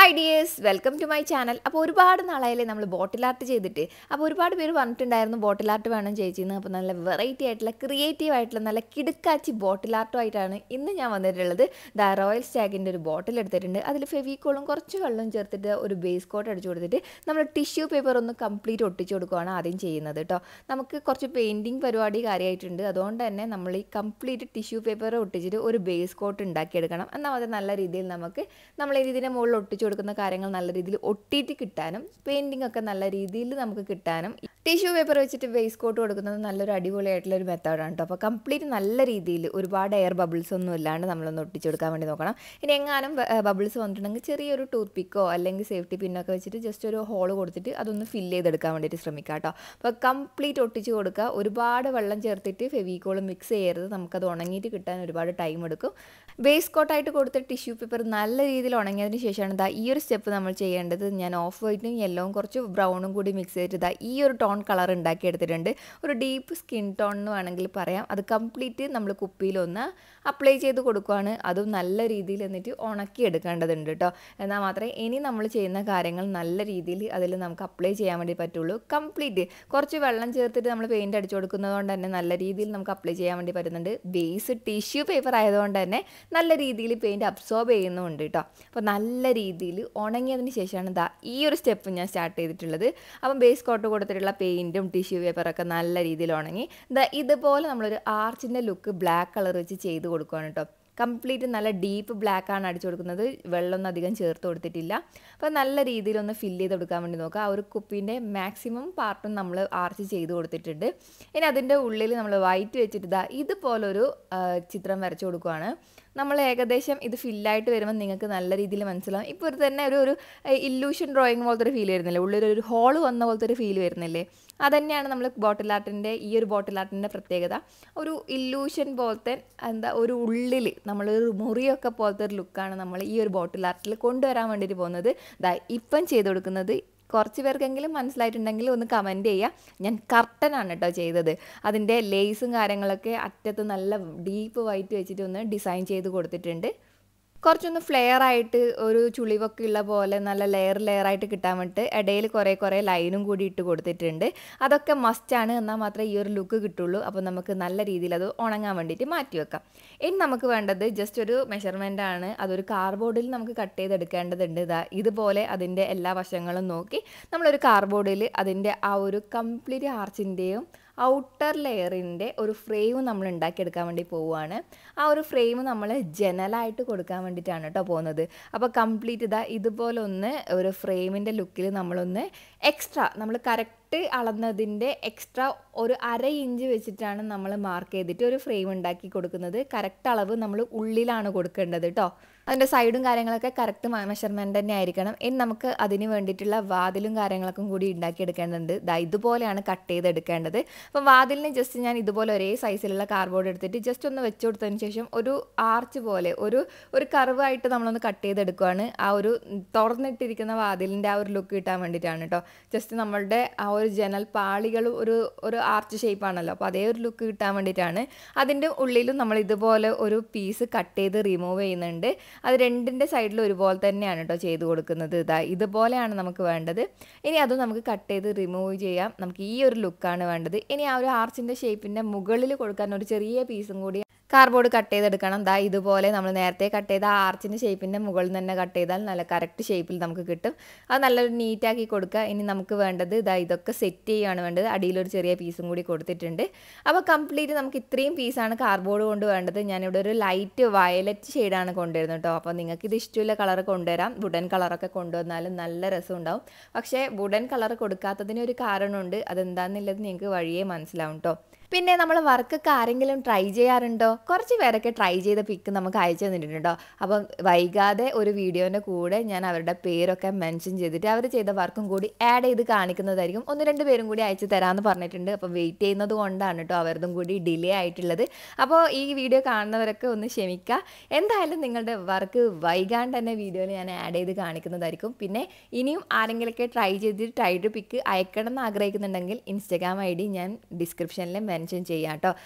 hi dears welcome to my channel അപ്പോൾ ഒരുപാട് നാളായാലേ നമ്മൾ ബോട്ടിൽ ആർട്ട് ചെയ്തിട്ട് അപ്പോൾ ഒരുപാട് പേര് പറഞ്ഞിട്ടുണ്ടായിരുന്നു ബോട്ടിൽ ആർട്ട് വേണം ചേച്ചിന്ന് അപ്പോൾ നല്ല വെറൈറ്റി ആയിട്ടുള്ള ക്രിയേറ്റീവ് ആയിട്ടുള്ള നല്ല കിടുക്കാച്ചി ബോട്ടിൽ ആർട്ടുമായിട്ടാണ് ഇന്ന് ഞാൻ വന്നിട്ടുള്ളത് ദ റോയൽ സ്റ്റാഗിൻ്റെ ഒരു ബോട്ടിൽ എടുത്തിട്ടുണ്ട് അതിൽ ഫെവിക്കോളും കുറച്ച് വെള്ളം ചേർത്തിട്ട് ഒരു ബേസ് കോട്ട് അടിച്ചു കൊടുത്തിട്ട് നമ്മൾ ടിഷ്യൂ പേപ്പർ ഒന്ന് കംപ്ലീറ്റ് ഒട്ടിച്ചു കൊടുക്കുകയാണ് ആദ്യം ചെയ്യുന്നത് കേട്ടോ നമുക്ക് കുറച്ച് പെയിൻറ്റിങ് പരിപാടി കാര്യമായിട്ടുണ്ട് അതുകൊണ്ട് തന്നെ നമ്മൾ ഈ കംപ്ലീറ്റ് ടിഷ്യൂ പേപ്പർ ഒട്ടിച്ചിട്ട് ഒരു ബേസ് കോട്ട് ഉണ്ടാക്കിയെടുക്കണം എന്നാൽ അത് നല്ല രീതിയിൽ നമുക്ക് നമ്മൾ ഇതിൻ്റെ മുകളിൽ ഒട്ടിച്ചു കൊടുക്കുന്ന കാര്യങ്ങൾ നല്ല രീതിയിൽ ഒട്ടിയിട്ട് കിട്ടാനും പെയിൻറ്റിംഗ് ഒക്കെ നല്ല രീതിയിൽ നമുക്ക് കിട്ടാനും ടിഷ്യൂ പേപ്പർ വെച്ചിട്ട് ബേസ് കോട്ട് കൊടുക്കുന്നത് നല്ലൊരു അടിപൊളിയായിട്ടുള്ള ഒരു മെത്തേഡാണ് കേട്ടോ അപ്പോൾ കംപ്ലീറ്റ് നല്ല രീതിയിൽ ഒരുപാട് എയർ ബബിൾസ് ഒന്നും ഇല്ലാണ്ട് നമ്മളൊന്ന് ഒട്ടിച്ചു കൊടുക്കാൻ വേണ്ടി നോക്കണം ഇനി എങ്ങാനും ബബിൾസ് വന്നിട്ടുണ്ടെങ്കിൽ ചെറിയൊരു ടൂത്ത് പിക്കോ അല്ലെങ്കിൽ സേഫ്റ്റി പിന്നൊക്കെ വെച്ചിട്ട് ജസ്റ്റ് ഒരു ഹോൾ കൊടുത്തിട്ട് അതൊന്ന് ഫില്ല് ചെയ്തെടുക്കാൻ വേണ്ടിയിട്ട് ശ്രമിക്കുക കേട്ടോ അപ്പോൾ കംപ്ലീറ്റ് ഒട്ടിച്ച് കൊടുക്കുക ഒരുപാട് വെള്ളം ചേർത്തിട്ട് ഫെവിക്കോൾ മിക്സ് ചെയ്യരുത് നമുക്കത് ഉണങ്ങിയിട്ട് കിട്ടാൻ ഒരുപാട് ടൈം എടുക്കും ബേസ് കോട്ടായിട്ട് കൊടുത്ത ടിഷ്യൂ പേപ്പർ നല്ല രീതിയിൽ ഉണങ്ങിയതിന് ശേഷമാണ് ഇതാ ഈ ഒരു സ്റ്റെപ്പ് നമ്മൾ ചെയ്യേണ്ടത് ഞാൻ ഓഫ് വൈറ്റും യെല്ലോവും കുറച്ച് ബ്രൗണും കൂടി മിക്സ് ചെയ്തിട്ട് ഇതാ ഈ ഒരു ടോൺ കളർ ഉണ്ടാക്കി എടുത്തിട്ടുണ്ട് ഒരു ഡീപ്പ് സ്കിൻ ടോൺ എന്ന് വേണമെങ്കിൽ പറയാം അത് കംപ്ലീറ്റ് നമ്മൾ കുപ്പിയിലൊന്ന് അപ്ലൈ ചെയ്ത് കൊടുക്കുകയാണ് അതും നല്ല രീതിയിൽ എന്നിട്ട് ഉണക്കി എടുക്കേണ്ടതുണ്ട് കേട്ടോ എന്നാൽ മാത്രമേ ഇനി നമ്മൾ ചെയ്യുന്ന കാര്യങ്ങൾ നല്ല രീതിയിൽ അതിൽ നമുക്ക് അപ്ലൈ ചെയ്യാൻ വേണ്ടി പറ്റുള്ളൂ കംപ്ലീറ്റ് കുറച്ച് വെള്ളം ചേർത്തിട്ട് നമ്മൾ പെയിൻറ് അടിച്ചു കൊടുക്കുന്നത് കൊണ്ട് തന്നെ നല്ല രീതിയിൽ നമുക്ക് അപ്ലൈ ചെയ്യാൻ വേണ്ടി പറ്റുന്നുണ്ട് ബേസ് ടിഷ്യൂ പേപ്പർ ആയതുകൊണ്ട് തന്നെ നല്ല രീതിയിൽ പെയിൻറ് അബ്സോർബ് ചെയ്യുന്നുണ്ട് കേട്ടോ അപ്പോൾ നല്ല രീതിയിൽ ഉണങ്ങിയതിന് ശേഷമാണ് ഇതാ ഈ ഒരു സ്റ്റെപ്പ് ഞാൻ സ്റ്റാർട്ട് ചെയ്തിട്ടുള്ളത് അപ്പം ബേസ് കോട്ട് കൊടുത്തിട്ടുള്ള പെയിൻറ്റും ടിഷ്യൂ പേപ്പറൊക്കെ നല്ല രീതിയിൽ ഉണങ്ങി ഇതാ ഇതുപോലെ നമ്മളൊരു ആർച്ചിൻ്റെ ലുക്ക് ബ്ലാക്ക് കളർ വെച്ച് ചെയ്ത് കൊടുക്കുകയാണ് കേട്ടോ കംപ്ലീറ്റ് നല്ല ഡീപ്പ് ബ്ലാക്ക് ആണ് അടിച്ചു കൊടുക്കുന്നത് വെള്ളമൊന്നും അധികം ചേർത്ത് കൊടുത്തിട്ടില്ല അപ്പോൾ നല്ല രീതിയിലൊന്ന് ഫില്ല് ചെയ്ത് കൊടുക്കാൻ വേണ്ടി നോക്കുക ആ ഒരു കുപ്പീൻ്റെ മാക്സിമം പാർട്ടും നമ്മൾ ആർച്ച് ചെയ്ത് കൊടുത്തിട്ടുണ്ട് ഇനി അതിൻ്റെ ഉള്ളിൽ നമ്മൾ വൈറ്റ് വെച്ചിട്ട് ഇതാ ഇതുപോലൊരു ചിത്രം വരച്ചു കൊടുക്കുകയാണ് നമ്മൾ ഏകദേശം ഇത് ഫില്ലായിട്ട് വരുമ്പോൾ നിങ്ങൾക്ക് നല്ല രീതിയിൽ മനസ്സിലാവും ഇപ്പോൾ ഒരു തന്നെ ഒരു ഒരു ഇല്ലൂഷൻ ഡ്രോയിങ് പോലത്തെ ഒരു ഫീൽ വരുന്നില്ലേ ഉള്ളിൽ ഒരു ഹോള് വന്ന പോലത്തെ ഒരു ഫീൽ വരുന്നില്ലേ അതുതന്നെയാണ് നമ്മൾ ബോട്ടിൽ ആർട്ടിൻ്റെ ഈ ഒരു ബോട്ടിൽ ആർട്ടിൻ്റെ പ്രത്യേകത ഒരു ഇല്ലൂഷൻ പോലത്തെ എന്താ ഒരു ഉള്ളിൽ നമ്മളൊരു മുറിയൊക്കെ പോലത്തെ ഒരു ലുക്കാണ് നമ്മൾ ഈ ഒരു ബോട്ടിൽ ആർട്ടിൽ കൊണ്ടുവരാൻ വേണ്ടിയിട്ട് പോകുന്നത് ദാ ഇപ്പം ചെയ്ത് കൊടുക്കുന്നത് കുറച്ച് പേർക്കെങ്കിലും മനസ്സിലായിട്ടുണ്ടെങ്കിൽ ഒന്ന് കമൻറ്റ് ചെയ്യുക ഞാൻ കർട്ടനാണ് കേട്ടോ ചെയ്തത് അതിൻ്റെ ലേസും കാര്യങ്ങളൊക്കെ അറ്റത്ത് നല്ല ഡീപ്പ് വൈറ്റ് വെച്ചിട്ട് ഒന്ന് ഡിസൈൻ ചെയ്ത് കൊടുത്തിട്ടുണ്ട് കുറച്ചൊന്ന് ഫ്ലെയർ ആയിട്ട് ഒരു ചുളിവൊക്കെ ഉള്ള പോലെ നല്ല ലെയർ ലെയർ ആയിട്ട് കിട്ടാൻ വേണ്ടിയിട്ട് ഇടയിൽ കുറേ കുറേ ലൈനും കൂടി ഇട്ട് കൊടുത്തിട്ടുണ്ട് അതൊക്കെ മസ്റ്റാണ് എന്നാൽ മാത്രമേ ഈ ഒരു ലുക്ക് കിട്ടുള്ളൂ അപ്പോൾ നമുക്ക് നല്ല രീതിയിൽ അത് ഉണങ്ങാൻ വേണ്ടിയിട്ട് മാറ്റി വെക്കാം ഇനി നമുക്ക് വേണ്ടത് ജസ്റ്റ് ഒരു മെഷർമെൻ്റ് ആണ് അതൊരു കാർബോർഡിൽ നമുക്ക് കട്ട് ചെയ്തെടുക്കേണ്ടതുണ്ട് ഇതാ ഇതുപോലെ അതിൻ്റെ എല്ലാ വശങ്ങളും നോക്കി നമ്മളൊരു കാർബോർഡിൽ അതിൻ്റെ ആ ഒരു കംപ്ലീറ്റ് ആർച്ചിൻ്റെയും ഔട്ടർ ലെയറിൻ്റെ ഒരു ഫ്രെയിം നമ്മൾ ഉണ്ടാക്കിയെടുക്കാൻ വേണ്ടി പോവുകയാണ് ആ ഒരു ഫ്രെയിം നമ്മൾ ജനലായിട്ട് കൊടുക്കാൻ വേണ്ടിയിട്ടാണ് കേട്ടോ പോകുന്നത് അപ്പോൾ കംപ്ലീറ്റ് ഇതാ ഇതുപോലെ ഒന്ന് ഒരു ഫ്രെയിമിൻ്റെ ലുക്കിൽ നമ്മളൊന്ന് എക്സ്ട്രാ നമ്മൾ കറക്റ്റ് അളന്നതിൻ്റെ എക്സ്ട്രാ ഒരു അര ഇഞ്ച് വെച്ചിട്ടാണ് നമ്മൾ മാർക്ക് ചെയ്തിട്ട് ഒരു ഫ്രെയിം ഉണ്ടാക്കി കൊടുക്കുന്നത് കറക്റ്റ് അളവ് നമ്മൾ ഉള്ളിലാണ് കൊടുക്കേണ്ടത് കേട്ടോ അതിൻ്റെ സൈഡും കാര്യങ്ങളൊക്കെ കറക്റ്റ് മെഷർമെൻറ്റ് തന്നെ ആയിരിക്കണം ഇനി നമുക്ക് അതിന് വേണ്ടിയിട്ടുള്ള വാതിലും കാര്യങ്ങളൊക്കെ കൂടി ഉണ്ടാക്കിയെടുക്കേണ്ടതുണ്ട് ദാ ഇതുപോലെയാണ് കട്ട് ചെയ്തെടുക്കേണ്ടത് അപ്പം വാതിലിന് ജസ്റ്റ് ഞാൻ ഇതുപോലെ ഒരേ സൈസിലുള്ള കാർബോർഡ് എടുത്തിട്ട് ജസ്റ്റ് ഒന്ന് വെച്ച് കൊടുത്തതിന് ശേഷം ഒരു ആർച്ച് പോലെ ഒരു ഒരു കർവായിട്ട് നമ്മളൊന്ന് കട്ട് ചെയ്തെടുക്കുകയാണ് ആ ഒരു തുറന്നിട്ടിരിക്കുന്ന വാതിലിൻ്റെ ആ ഒരു ലുക്ക് കിട്ടാൻ വേണ്ടിയിട്ടാണ് കേട്ടോ ജസ്റ്റ് നമ്മളുടെ ആ ഒരു ജനൽ പാളികൾ ഒരു ഒരു ആർച്ച് ഷേപ്പാണല്ലോ അപ്പോൾ അതേ ഒരു ലുക്ക് കിട്ടാൻ വേണ്ടിയിട്ടാണ് അതിൻ്റെ ഉള്ളിലും നമ്മൾ ഇതുപോലെ ഒരു പീസ് കട്ട് ചെയ്ത് റിമൂവ് ചെയ്യുന്നുണ്ട് അത് രണ്ടിൻ്റെ സൈഡിലും ഒരുപോലെ തന്നെയാണ് കേട്ടോ ചെയ്ത് കൊടുക്കുന്നത് ഇതാ ഇതുപോലെയാണ് നമുക്ക് വേണ്ടത് ഇനി അത് നമുക്ക് കട്ട് ചെയ്ത് റിമൂവ് ചെയ്യാം നമുക്ക് ഈ ഒരു ലുക്കാണ് വേണ്ടത് ഇനി ആ ഒരു ആർച്ചിൻ്റെ ഷേപ്പിൻ്റെ മുകളിൽ കൊടുക്കാൻ ഒരു ചെറിയ പീസും കൂടി കാർബോർഡ് കട്ട് ചെയ്തെടുക്കണം ദാ ഇതുപോലെ നമ്മൾ നേരത്തെ കട്ട് ചെയ്ത ആ ആർച്ചിൻ്റെ ഷേപ്പിൻ്റെ മുകളിൽ തന്നെ കട്ട് ചെയ്താൽ നല്ല കറക്റ്റ് ഷേപ്പിൽ നമുക്ക് കിട്ടും അത് നല്ലൊരു നീറ്റാക്കി കൊടുക്കുക ഇനി നമുക്ക് വേണ്ടത് ഇതാ ഇതൊക്കെ സെറ്റ് ചെയ്യുകയാണ് വേണ്ടത് അടിയിലൊരു ചെറിയ പീസും കൂടി കൊടുത്തിട്ടുണ്ട് അപ്പോൾ കംപ്ലീറ്റ് നമുക്ക് ഇത്രയും പീസാണ് കാർബോർഡ് കൊണ്ട് വേണ്ടത് ഞാനിവിടെ ഒരു ലൈറ്റ് വയലറ്റ് ഷെയ്ഡാണ് കൊണ്ടുവരുന്നത് കേട്ടോ അപ്പോൾ നിങ്ങൾക്ക് ഇത് ഇഷ്ടമുള്ള കളർ കൊണ്ടുവരാം വുഡൻ കളറൊക്കെ കൊണ്ടുവന്നാലും നല്ല രസമുണ്ടാവും പക്ഷേ വുഡൻ കളർ കൊടുക്കാത്തതിന് ഒരു കാരണമുണ്ട് അതെന്താണെന്നുള്ളത് നിങ്ങൾക്ക് വഴിയേ മനസ്സിലാവും കേട്ടോ പിന്നെ നമ്മൾ വർക്കൊക്കെ ആരെങ്കിലും ട്രൈ ചെയ്യാറുണ്ടോ കുറച്ച് പേരൊക്കെ ട്രൈ ചെയ്ത പിക്ക് നമുക്ക് അയച്ചു തന്നിട്ടുണ്ടോ അപ്പം വൈകാതെ ഒരു വീഡിയോൻ്റെ കൂടെ ഞാൻ അവരുടെ പേരൊക്കെ മെൻഷൻ ചെയ്തിട്ട് അവർ ചെയ്ത വർക്കും കൂടി ആഡ് ചെയ്ത് കാണിക്കുന്നതായിരിക്കും ഒന്ന് രണ്ട് പേരും കൂടി അയച്ചു തരാമെന്ന് പറഞ്ഞിട്ടുണ്ട് അപ്പോൾ വെയിറ്റ് ചെയ്യുന്നത് കൊണ്ടാണ് കേട്ടോ അവരതും കൂടി ഡിലേ ആയിട്ടുള്ളത് അപ്പോൾ ഈ വീഡിയോ കാണുന്നവരൊക്കെ ഒന്ന് ക്ഷമിക്കുക എന്തായാലും നിങ്ങളുടെ വർക്ക് വൈകാണ്ട് തന്നെ വീഡിയോയിൽ ഞാൻ ആഡ് ചെയ്ത് കാണിക്കുന്നതായിരിക്കും പിന്നെ ഇനിയും ആരെങ്കിലുമൊക്കെ ട്രൈ ചെയ്തിട്ട് ട്രൈഡ് പിക്ക് അയക്കണം എന്ന് ആഗ്രഹിക്കുന്നുണ്ടെങ്കിൽ ഇൻസ്റ്റാഗ്രാം ഐ ഡി ഞാൻ ഡിസ്ക്രിപ്ഷനിൽ മെൻഷൻ ചെയ്യാം കേട്ടോ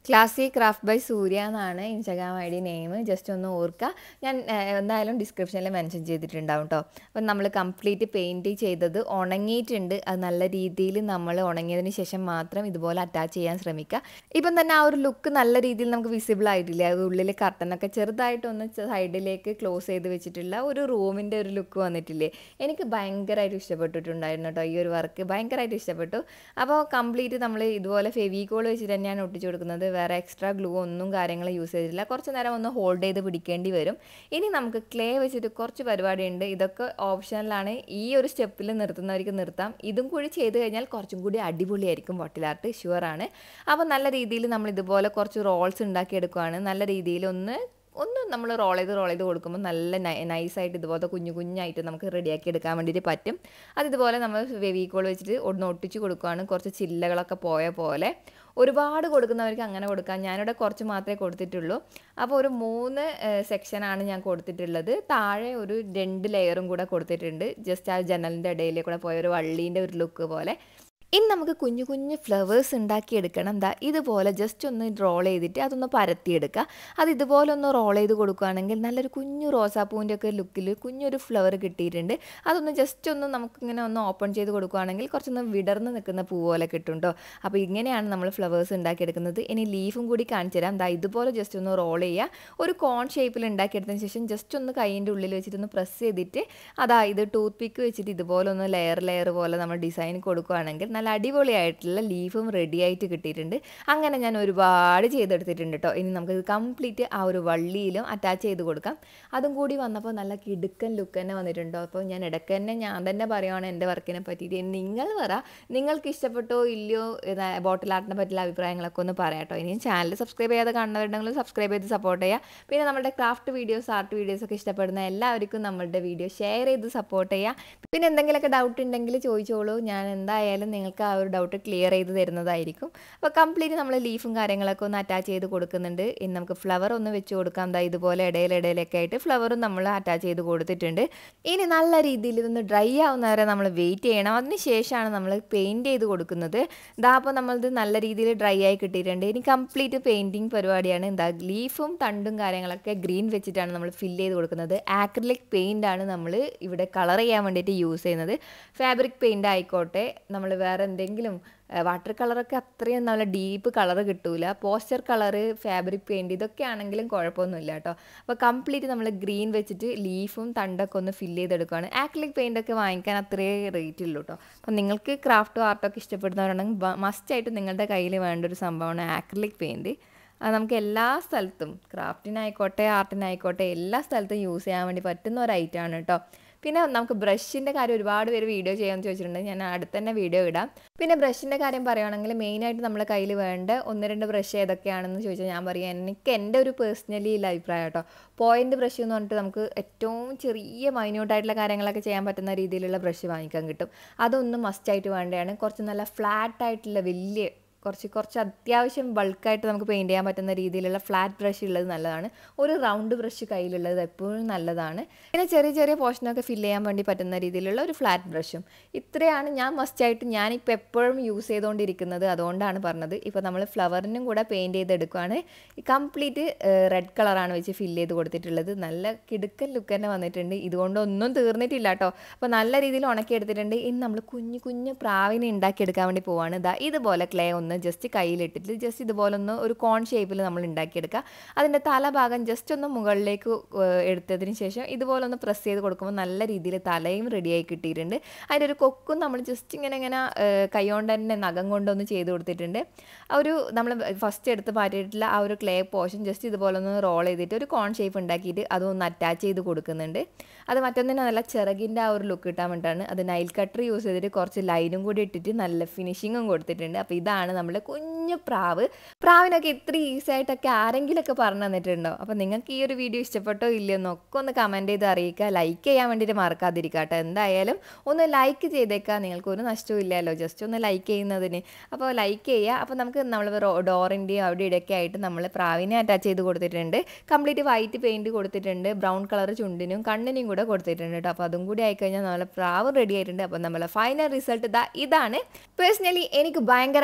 ക്ലാസി ക്രാഫ്റ്റ് ബൈ സൂര്യ എന്നാണ് Instagram I D name just ഒന്ന് ഓർക്കുക ഞാൻ ഏഹ്, എന്തായാലും ഡിസ്ക്രിപ്ഷനിൽ മെൻഷൻ ചെയ്തിട്ടുണ്ടാവും കേട്ടോ അപ്പം നമ്മൾ കംപ്ലീറ്റ് പെയിൻറ്റ് ചെയ്തത് ഉണങ്ങിയിട്ടുണ്ട് അത് നല്ല രീതിയിൽ നമ്മൾ ഉണങ്ങിയതിന് ശേഷം മാത്രം ഇതുപോലെ അറ്റാച്ച് ചെയ്യാൻ ശ്രമിക്കുക ഇപ്പം തന്നെ ആ ഒരു ലുക്ക് നല്ല രീതിയിൽ നമുക്ക് വിസിബിൾ ആയിട്ടില്ല അത് ഉള്ളിൽ കർട്ടനൊക്കെ ചെറുതായിട്ടൊന്ന് സൈഡിലേക്ക് ക്ലോസ് ചെയ്ത് വെച്ചിട്ടുള്ള ഒരു റൂമിൻ്റെ ഒരു ലുക്ക് വന്നിട്ടില്ലേ എനിക്ക് ഭയങ്കരമായിട്ട് ഇഷ്ടപ്പെട്ടിട്ടുണ്ടായിരുന്നു കേട്ടോ ഈ ഒരു വർക്ക് ഭയങ്കരമായിട്ട് ഇഷ്ടപ്പെട്ടു അപ്പോൾ കംപ്ലീറ്റ് നമ്മൾ ഇതുപോലെ ഫെവിക്കോൾ വെച്ചിട്ട് തന്നെയാണ് ഒട്ടിച്ചു കൊടുക്കുന്നത് വേറെ എക്സ്ട്രാ ഗ്ലൂ ഒന്നും കാര്യങ്ങൾ യൂസ് ചെയ്തിട്ടില്ല കുറച്ച് നേരം ഒന്ന് ഹോൾഡ് ചെയ്ത് പിടിക്കേണ്ടി വരും ഇനി നമുക്ക് ക്ലേ വെച്ചിട്ട് കുറച്ച് പരിപാടിയുണ്ട് ഇതൊക്കെ ഓപ്ഷനിലാണ് ഈ ഒരു സ്റ്റെപ്പിൽ നിർത്തുന്നവർക്ക് നിർത്താം ഇതും കൂടി ചെയ്ത് കഴിഞ്ഞാൽ കുറച്ചും കൂടി അടിപൊളിയായിരിക്കും ബോട്ടിൽ ആർട്ട് ഷുവറാണ് അപ്പോൾ നല്ല രീതിയിൽ നമ്മൾ ഇതുപോലെ കുറച്ച് റോൾസ് ഉണ്ടാക്കിയെടുക്കുകയാണ് നല്ല രീതിയിൽ ഒന്ന് ഒന്ന് നമ്മൾ റോൾ ചെയ്ത് റോൾ ചെയ്ത് കൊടുക്കുമ്പോൾ നല്ല നൈസായിട്ട് ഇതുപോലത്തെ കുഞ്ഞു കുഞ്ഞായിട്ട് നമുക്ക് റെഡിയാക്കി എടുക്കാൻ വേണ്ടിയിട്ട് പറ്റും അത് ഇതുപോലെ നമ്മൾ ഫെവിക്കോൾ വെച്ചിട്ട് ഒന്ന് ഒട്ടിച്ച് കൊടുക്കുകയാണ് കുറച്ച് ചില്ലകളൊക്കെ പോയ പോലെ ഒരുപാട് കൊടുക്കുന്നവർക്ക് അങ്ങനെ കൊടുക്കാം ഞാനിവിടെ കുറച്ച് മാത്രമേ കൊടുത്തിട്ടുള്ളൂ അപ്പോൾ ഒരു മൂന്ന് സെക്ഷനാണ് ഞാൻ കൊടുത്തിട്ടുള്ളത് താഴെ ഒരു രണ്ട് ലെയറും കൂടെ കൊടുത്തിട്ടുണ്ട് ജസ്റ്റ് ആ ജനലിൻ്റെ ഇടയിൽ കൂടെ പോയ ഒരു വള്ളീൻ്റെ ഒരു ലുക്ക് പോലെ ഇനി നമുക്ക് കുഞ്ഞു കുഞ്ഞു ഫ്ലവേഴ്സ് ഉണ്ടാക്കിയെടുക്കണം എന്താ ഇതുപോലെ ജസ്റ്റ് ഒന്ന് റോൾ ചെയ്തിട്ട് അതൊന്ന് പരത്തിയെടുക്കുക അത് ഇതുപോലെ ഒന്ന് റോൾ ചെയ്ത് കൊടുക്കുകയാണെങ്കിൽ നല്ലൊരു കുഞ്ഞു റോസാപ്പൂവിൻ്റെ ഒക്കെ ലുക്കിൽ കുഞ്ഞൊരു ഫ്ലവർ കിട്ടിയിട്ടുണ്ട് അതൊന്ന് ജസ്റ്റ് ഒന്ന് നമുക്കിങ്ങനെ ഒന്ന് ഓപ്പൺ ചെയ്ത് കൊടുക്കുകയാണെങ്കിൽ കുറച്ചൊന്ന് വിടർന്ന് നിൽക്കുന്ന പൂ പോലെ കിട്ടും കേട്ടോ അപ്പോൾ ഇങ്ങനെയാണ് നമ്മൾ ഫ്ലവേഴ്സ് ഉണ്ടാക്കിയെടുക്കുന്നത് ഇനി ലീഫും കൂടി കാണിച്ചു തരാം ദാ ഇതുപോലെ ജസ്റ്റ് ഒന്ന് റോൾ ചെയ്യുക ഒരു കോൺ ഷേപ്പിൽ ഉണ്ടാക്കിയെടുത്തതിന് ശേഷം ജസ്റ്റ് ഒന്ന് കൈയിൻ്റെ ഉള്ളിൽ വെച്ചിട്ട് ഒന്ന് പ്രസ് ചെയ്തിട്ട് അതാ ഇത് ടൂത്ത് പിക്ക് വെച്ചിട്ട് ഇതുപോലെ ഒന്ന് ലെയർ ലെയർ പോലെ നമ്മൾ ഡിസൈൻ കൊടുക്കുകയാണെങ്കിൽ നല്ല അടിപൊളിയായിട്ടുള്ള ലീഫും റെഡി ആയിട്ട് കിട്ടിയിട്ടുണ്ട് അങ്ങനെ ഞാൻ ഒരുപാട് ചെയ്തെടുത്തിട്ടുണ്ട് കേട്ടോ ഇനി നമുക്കിത് കംപ്ലീറ്റ് ആ ഒരു വള്ളിയിലും അറ്റാച്ച് ചെയ്ത് കൊടുക്കാം അതും കൂടി വന്നപ്പോൾ നല്ല കിടുക്കൻ ലുക്ക് തന്നെ വന്നിട്ടുണ്ടോ അപ്പോൾ ഞാൻ ഇടയ്ക്ക് തന്നെ ഞാൻ തന്നെ പറയുവാണ് എൻ്റെ വർക്കിനെ പറ്റിയിട്ട് ഇനി നിങ്ങൾ പറ നിങ്ങൾക്ക് ഇഷ്ടപ്പെട്ടോ ഇല്ലയോ ബോട്ടിൽ ആർട്ടിനെ പറ്റിയുള്ള അഭിപ്രായങ്ങളൊക്കെ ഒന്ന് പറയാട്ടോ ഇനി ചാനൽ സബ്സ്ക്രൈബ് ചെയ്യാതെ കാണുന്നവരുണ്ടെങ്കിൽ സബ്സ്ക്രൈബ് ചെയ്ത് സപ്പോർട്ട് ചെയ്യുക പിന്നെ നമ്മുടെ ക്രാഫ്റ്റ് വീഡിയോസ് ആർട്ട് വീഡിയോസ് ഒക്കെ ഇഷ്ടപ്പെടുന്ന എല്ലാവർക്കും നമ്മളുടെ വീഡിയോ ഷെയർ ചെയ്ത് സപ്പോർട്ട് ചെയ്യുക പിന്നെ എന്തെങ്കിലുമൊക്കെ ഡൗട്ട് ഉണ്ടെങ്കിൽ ചോദിച്ചോളൂ ഞാൻ എന്തായാലും നിങ്ങൾക്ക് ആ ഒരു ഡൗട്ട് ക്ലിയർ ചെയ്ത് തരുന്നതായിരിക്കും അപ്പോൾ കംപ്ലീറ്റ് നമ്മൾ ലീഫും കാര്യങ്ങളൊക്കെ ഒന്ന് അറ്റാച്ച് ചെയ്ത് കൊടുക്കുന്നുണ്ട് ഇനി നമുക്ക് ഫ്ലവർ ഒന്ന് വെച്ച് കൊടുക്കാം ദാ ഇതുപോലെ ഇടയിൽ ഇടയിലൊക്കെ ആയിട്ട് ഫ്ലവറും നമ്മൾ അറ്റാച്ച് ചെയ്ത് കൊടുത്തിട്ടുണ്ട് ഇനി നല്ല രീതിയിൽ ഇതൊന്ന് ഡ്രൈ ആവുന്ന വരെ നമ്മൾ വെയിറ്റ് ചെയ്യണം അതിന് ശേഷമാണ് നമ്മൾ പെയിൻറ്റ് ചെയ്ത് കൊടുക്കുന്നത് ഇതാ അപ്പോൾ നമ്മളിത് നല്ല രീതിയിൽ ഡ്രൈ ആയി കിട്ടിയിട്ടുണ്ട് ഇനി കംപ്ലീറ്റ് പെയിൻറ്റിങ് പരിപാടിയാണ് എന്താ ലീഫും തണ്ടും കാര്യങ്ങളൊക്കെ ഗ്രീൻ വെച്ചിട്ടാണ് നമ്മൾ ഫില്ല് ചെയ്ത് കൊടുക്കുന്നത് ആക്രിലിക് പെയിൻ്റ് ആണ് നമ്മൾ ഇവിടെ കളർ ചെയ്യാൻ വേണ്ടിയിട്ട് യൂസ് ചെയ്യുന്നത് ഫാബ്രിക് പെയിൻ്റ് ആയിക്കോട്ടെ നമ്മൾ വേറെ എന്തെങ്കിലും വാട്ടർ കളറൊക്കെ അത്രയും നല്ല ഡീപ്പ് കളർ കിട്ടൂല പോസ്റ്റർ കളറ് ഫാബ്രിക് പെയിൻറ് ഇതൊക്കെ ആണെങ്കിലും കുഴപ്പമൊന്നുമില്ല കേട്ടോ അപ്പോൾ കംപ്ലീറ്റ് നമ്മൾ ഗ്രീൻ വെച്ചിട്ട് ലീഫും തണ്ടൊക്കെ ഒന്ന് ഫില്ല് ചെയ്തെടുക്കുകയാണ് ആക്രിലിക് പെയിൻ്റ് ഒക്കെ വാങ്ങിക്കാൻ അത്രയേ റേറ്റ് ഉള്ളൂ കേട്ടോ അപ്പോൾ നിങ്ങൾക്ക് ക്രാഫ്റ്റും ആർട്ടൊക്കെ ഇഷ്ടപ്പെടുന്നവരുണ്ടെങ്കിൽ മസ്റ്റായിട്ട് നിങ്ങളുടെ കയ്യിൽ വേണ്ട ഒരു സംഭവമാണ് ആക്രിലിക് പെയിൻറ് അത് നമുക്ക് എല്ലാ സ്ഥലത്തും ക്രാഫ്റ്റിനായിക്കോട്ടെ ആർട്ടിനായിക്കോട്ടെ എല്ലാ സ്ഥലത്തും യൂസ് ചെയ്യാൻ വേണ്ടി പറ്റുന്ന ഒരു ഐറ്റമാണ് കേട്ടോ പിന്നെ നമുക്ക് ബ്രഷിൻ്റെ കാര്യം ഒരുപാട് പേര് വീഡിയോ ചെയ്യാമെന്ന് ചോദിച്ചിട്ടുണ്ട് ഞാൻ അടുത്ത് തന്നെ വീഡിയോ ഇടാം പിന്നെ ബ്രഷിൻ്റെ കാര്യം പറയുകയാണെങ്കിൽ മെയിനായിട്ട് നമ്മുടെ കയ്യിൽ വേണ്ട ഒന്ന് രണ്ട് ബ്രഷ് ഏതൊക്കെയാണെന്ന് ചോദിച്ചാൽ ഞാൻ പറയാം എനിക്ക് എൻ്റെ ഒരു പേഴ്സണലി ഉള്ള അഭിപ്രായം കേട്ടോ പോയിൻ്റ് ബ്രഷ് എന്ന് പറഞ്ഞിട്ട് നമുക്ക് ഏറ്റവും ചെറിയ മൈന്യൂട്ടായിട്ടുള്ള കാര്യങ്ങളൊക്കെ ചെയ്യാൻ പറ്റുന്ന രീതിയിലുള്ള ബ്രഷ് വാങ്ങിക്കാൻ കിട്ടും അതൊന്നും മസ്റ്റായിട്ട് വേണ്ടതാണ് കുറച്ച് നല്ല ഫ്ലാറ്റ് ആയിട്ടുള്ള വലിയ കുറച്ച് കുറച്ച് അത്യാവശ്യം ബൾക്കായിട്ട് നമുക്ക് പെയിൻറ്റ് ചെയ്യാൻ പറ്റുന്ന രീതിയിലുള്ള ഫ്ലാറ്റ് ബ്രഷ് ഉള്ളത് നല്ലതാണ് ഒരു റൗണ്ട് ബ്രഷ് കയ്യിലുള്ളത് എപ്പോഴും നല്ലതാണ് പിന്നെ ചെറിയ ചെറിയ പോർഷനൊക്കെ ഫില്ല് ചെയ്യാൻ വേണ്ടി പറ്റുന്ന രീതിയിലുള്ള ഒരു ഫ്ലാറ്റ് ബ്രഷും ഇത്രയാണ് ഞാൻ മസ്റ്റായിട്ട് ഞാനിപ്പോൾ എപ്പോഴും യൂസ് ചെയ്തുകൊണ്ടിരിക്കുന്നത് അതുകൊണ്ടാണ് പറഞ്ഞത് ഇപ്പോൾ നമ്മൾ ഫ്ലവറിനും കൂടെ പെയിൻറ്റ് ചെയ്തെടുക്കുകയാണ് കംപ്ലീറ്റ് റെഡ് കളറാണ് വെച്ച് ഫില്ല് ചെയ്ത് കൊടുത്തിട്ടുള്ളത് നല്ല കിടുക്കൻ ലുക്ക് തന്നെ വന്നിട്ടുണ്ട് ഇതുകൊണ്ടൊന്നും തീർന്നിട്ടില്ല കേട്ടോ അപ്പോൾ നല്ല രീതിയിൽ ഉണക്കിയെടുത്തിട്ടുണ്ട് ഇനി നമ്മൾ കുഞ്ഞു കുഞ്ഞു പ്രാവിനെ ഉണ്ടാക്കിയെടുക്കാൻ വേണ്ടി പോവാണ് ഇതാ ഇതുപോലെ ക്ലേ ഒന്ന് ജസ്റ്റ് കയ്യിലിട്ടിട്ട് ജസ്റ്റ് ഇതുപോലെ ഒന്ന് ഒരു കോൺ ഷേപ്പിൽ നമ്മൾ ഉണ്ടാക്കിയെടുക്കുക അതിൻ്റെ തലഭാഗം ജസ്റ്റ് ഒന്ന് മുകളിലേക്ക് ഏഹ്, എടുത്തതിന് ശേഷം ഇതുപോലെ ഒന്ന് പ്രസ് ചെയ്ത് കൊടുക്കുമ്പോൾ നല്ല രീതിയിൽ തലയും റെഡിയായി കിട്ടിയിട്ടുണ്ട് അതിൻ്റെ ഒരു കൊക്കും നമ്മൾ ജസ്റ്റ് ഇങ്ങനെ ഇങ്ങനെ ഏഹ്, കൈകൊണ്ട് തന്നെ നഖം കൊണ്ടൊന്ന് ചെയ്ത് കൊടുത്തിട്ടുണ്ട് ആ ഒരു നമ്മൾ ഫസ്റ്റ് എടുത്ത് മാറ്റിയിട്ടുള്ള ആ ഒരു ക്ലേ പോർഷൻ ജസ്റ്റ് ഇതുപോലെ ഒന്ന് റോൾ ചെയ്തിട്ട് ഒരു കോൺ ഷേപ്പ് ഉണ്ടാക്കിയിട്ട് അതൊന്ന് അറ്റാച്ച് ചെയ്ത് കൊടുക്കുന്നുണ്ട് അത് മറ്റൊന്നിന് നല്ല ചിറകിൻ്റെ ആ ഒരു ലുക്ക് കിട്ടാൻ വേണ്ടിയിട്ടാണ് അത് നൈൽ കട്ടർ യൂസ് ചെയ്തിട്ട് കുറച്ച് ലൈനും കൂടി ഇട്ടിട്ട് നല്ല ഫിനിഷിങ്ങും കൊടുത്തിട്ടുണ്ട് അപ്പോൾ ഇതാണ് നമ്മുടെ കുഞ്ഞു പ്രാവ് പ്രാവിനൊക്കെ ഇത്ര ഈസി ആയിട്ടൊക്കെ ആരെങ്കിലുമൊക്കെ പറഞ്ഞു തന്നിട്ടുണ്ടോ അപ്പോൾ നിങ്ങൾക്ക് ഈ ഒരു വീഡിയോ ഇഷ്ടപ്പെട്ടോ ഇല്ലയോ എന്നൊക്കെ ഒന്ന് കമൻറ്റ് ചെയ്ത് അറിയിക്കുക ലൈക്ക് ചെയ്യാൻ വേണ്ടിയിട്ട് മറക്കാതിരിക്കുക കേട്ടോ എന്തായാലും ഒന്ന് ലൈക്ക് ചെയ്തേക്കുക നിങ്ങൾക്ക് ഒരു നഷ്ടവും ഇല്ലല്ലോ ജസ്റ്റ് ഒന്ന് ലൈക്ക് ചെയ്യുന്നതിന് അപ്പോൾ ലൈക്ക് ചെയ്യുക അപ്പോൾ നമുക്ക് നമ്മൾ ഡോറിൻ്റെയും അവിടെ ഇടയ്ക്ക് ആയിട്ട് നമ്മൾ പ്രാവിനെ അറ്റാച്ച് ചെയ്ത് കൊടുത്തിട്ടുണ്ട് കംപ്ലീറ്റ് വൈറ്റ് പെയിൻറ്റ് കൊടുത്തിട്ടുണ്ട് ബ്രൗൺ കളർ ചുണ്ടിനും കണ്ണിനും കൂടെ കൊടുത്തിട്ടുണ്ട് കേട്ടോ അപ്പോൾ അതും കൂടി ആയിക്കഴിഞ്ഞാൽ നമ്മളെ പ്രാവ് റെഡി ആയിട്ടുണ്ട് അപ്പോൾ നമ്മളെ ഫൈനൽ റിസൾട്ട് ഇതാ ഇതാണ് പേഴ്സണലി എനിക്ക് ഭയങ്കരമായിട്ട് ഇഷ്ടപ്പെട്ടു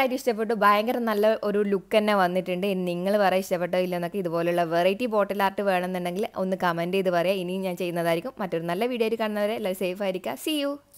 ചെയ്തിട്ട് ഭയങ്കര നല്ല ഒരു ലുക്ക് തന്നെ വന്നിട്ടുണ്ട് ഇനി നിങ്ങൾ പറയാൻ ഇഷ്ടപ്പെട്ടോ ഇല്ലെന്നൊക്കെ ഇതുപോലുള്ള വെറൈറ്റി ബോട്ടിൽ ആർട്ട് വേണമെന്നുണ്ടെങ്കിൽ ഒന്ന് കമൻറ്റ് ചെയ്ത് പറയാം ഇനിയും ഞാൻ ചെയ്യുന്നതായിരിക്കും മറ്റൊരു നല്ല വീഡിയോ ആയിട്ട് കാണുന്നവരെ സേഫ് ആയിരിക്കുക സി യു